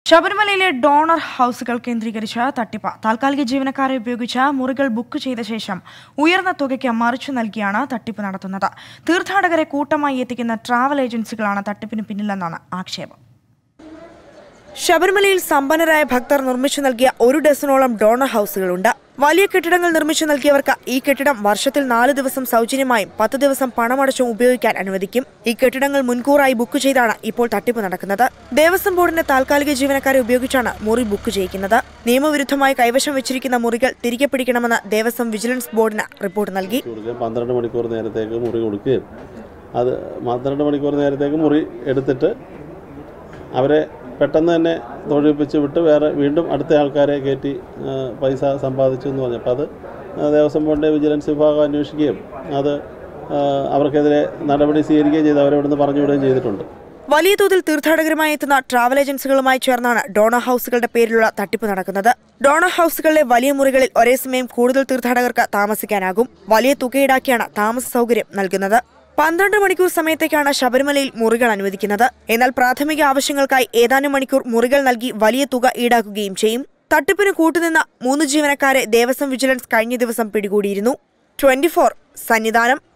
ശബരിമലയിലെ ഡോണർ ഹൗസുകൾ കേന്ദ്രീകരിച്ച് തട്ടിപ്പ് താൽക്കാലിക ജീവനക്കാരെ ഉപയോഗിച്ച് മുറികൾ ബുക്ക് ചെയ്ത ശേഷം ഉയർന്ന തുകയ്ക്ക് മറിച്ചു നൽകിയാണ് തട്ടിപ്പ് നടത്തുന്നത് തീർത്ഥാടകരെ കൂട്ടമായി എത്തിക്കുന്ന ട്രാവൽ ഏജൻസികളാണ് തട്ടിപ്പിന് പിന്നിലെന്നാണ് ആക്ഷേപം ശബരിമലയിൽ സമ്പന്നരായ ഭക്തർ നിർമ്മിച്ചു നൽകിയ ഒരു ഡസനോളം ഡോണർ ഹൗസുകളുണ്ട് വലിയ കെട്ടിടങ്ങൾ നിർമ്മിച്ചു നൽകിയവർക്ക് ഈ കെട്ടിടം വർഷത്തിൽ നാല് ദിവസം സൗജന്യമായും പത്ത് ദിവസം പണമടച്ചും ഉപയോഗിക്കാൻ അനുവദിക്കും ഈ കെട്ടിടങ്ങൾ മുൻകൂറായി ബുക്ക് ചെയ്താണ് ഇപ്പോൾ തട്ടിപ്പ് നടക്കുന്നത് ദേവസ്വം ബോർഡിന്റെ താൽക്കാലിക ജീവനക്കാരെ ഉപയോഗിച്ചാണ് മുറി ബുക്ക് ചെയ്യിക്കുന്നത് നിയമവിരുദ്ധമായി കൈവശം വെച്ചിരിക്കുന്ന മുറികൾ തിരികെ പിടിക്കണമെന്ന് ദേവസ്വം വിജിലൻസ് ബോർഡിന് റിപ്പോർട്ട് നൽകി കൊടുക്കുകയും പന്ത്രണ്ട് മണിക്കൂർ നേരത്തേക്ക് മുറി കൊടുക്കുകയും അത് പന്ത്രണ്ട് മണിക്കൂർ നേരത്തേക്ക് മുറി എടുത്തിട്ട് അവരെ പെട്ടെന്ന് തന്നെ തൊഴിപ്പിച്ച് വിട്ട് വേറെ വീണ്ടും അടുത്ത ആൾക്കാരെ കയറ്റി ആ, പൈസ സമ്പാദിച്ചു എന്ന് പറഞ്ഞപ്പോൾ അത് ആ, ദേവസ്വം ബോർഡിൻ്റെ വിജിലൻസ് വിഭാഗം അന്വേഷിക്കുകയും അത് ആ, അവർക്കെതിരെ നടപടി സ്വീകരിക്കുകയും ചെയ്ത് അവരെ ഇവിടുന്ന് പറഞ്ഞു വിടുകയും ചെയ്തിട്ടുണ്ട് വലിയ തോതിൽ തീർത്ഥാടകരുമായി എത്തുന്ന ട്രാവൽ ഏജൻസികളുമായി ചേർന്നാണ് ഡോണർ ഹൗസുകളുടെ പേരിലുള്ള തട്ടിപ്പ് നടക്കുന്നത് ഡോണർ ഹൗസുകളിലെ വലിയ മുറികളിൽ ഒരേ സമയം കൂടുതൽ തീർത്ഥാടകർക്ക് താമസിക്കാനാകും വലിയ തുക ഈടാക്കിയാണ് താമസ സൗകര്യം നൽകുന്നത് പന്ത്രണ്ട് മണിക്കൂർ സമയത്തേക്കാണ് ശബരിമലയിൽ മുറികൾ അനുവദിക്കുന്നത് എന്നാൽ പ്രാഥമിക ആവശ്യങ്ങൾക്കായി ഏതാനും മണിക്കൂർ മുറികൾ നൽകി വലിയ തുക ഈടാക്കുകയും ചെയ്യും തട്ടിപ്പിന് കൂട്ടുനിന്ന മൂന്ന് ജീവനക്കാരെ ദേവസ്വം വിജിലൻസ് കഴിഞ്ഞ ദിവസം പിടികൂടിയിരുന്നു ട്വന്റി സന്നിധാനം